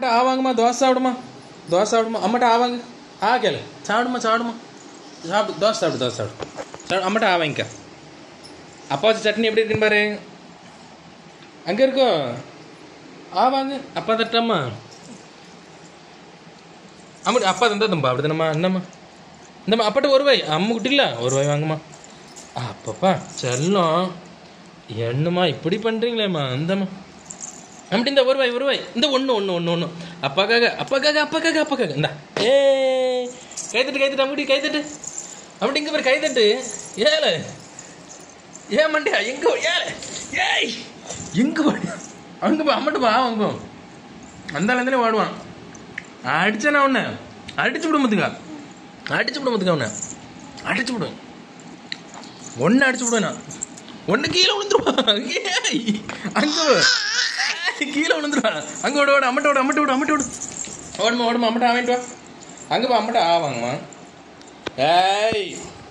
அம்மட்ட ஆவாங்கம்மா தோசை சாப்பிடுமா தோசை சாப்பிடுமா அம்மட்ட ஆவாங்க ஆ கேளு சாப்பிடுமா சாப்பிடுமா சாப்பிடு தோசை சாப்பிடு தோசை சாப்பிடு சாப்பிடு அம்மட்ட ஆவாங்கக்கா அப்பா வச்ச சட்னி எப்படி இருக்குன்னு பாரு அங்கே இருக்கோ ஆவாங்க அப்பா தட்டம்மா அம்மட்டு அப்பா தந்தா தம்பா அப்படி தானம்மா என்னம்மா இந்தம்மா அப்பாட்ட ஒரு வாய் அம்மு குட்டில ஒரு வாய் வாங்கம்மா அப்பப்பா செல்லம் என்னம்மா இப்படி பண்ணுறீங்களேம்மா இந்தம்மா அப்படி இந்த ஒரு வாய் ஒரு வாய் இந்த ஒன்று ஒன்று ஒன்று ஒன்று அப்பாக்காக அப்பாக்காக அப்பாக்காக அப்பாக்காக இந்தா ஏ கைத்தட்டு கைத்தட்டு அப்படி கைத்தட்டு அப்படி இங்கே பேர் கைத்தட்டு ஏல ஏன் மண்டியா எங்க ஏல ஏய் எங்க போய் அங்கே போ அம்மட்டு பா அவங்க அந்த இடத்துல வாடுவான் அடிச்சேன் நான் உன்னை அடிச்சு விட முத்துக்கா அடிச்சு விட முத்துக்கா உன்னை அடிச்சு விடுவேன் ஒன்று அடிச்சு விடுவேன் நான் ஒன்று கீழே விழுந்துருவான் ஏய் அங்கே வா. ஏய், கீழே விழுந்துருவான் அங்கே ஓட ஓட அம்மட்ட ஓட அம்மட்ட ஓட அம்மட்ட ஓடு ஓடுமா ஓடுமா அம்மட்ட ஆவான்ட்டு வா அங்கே போ அம்மட்ட ஆவாங்கம்மா ஏய்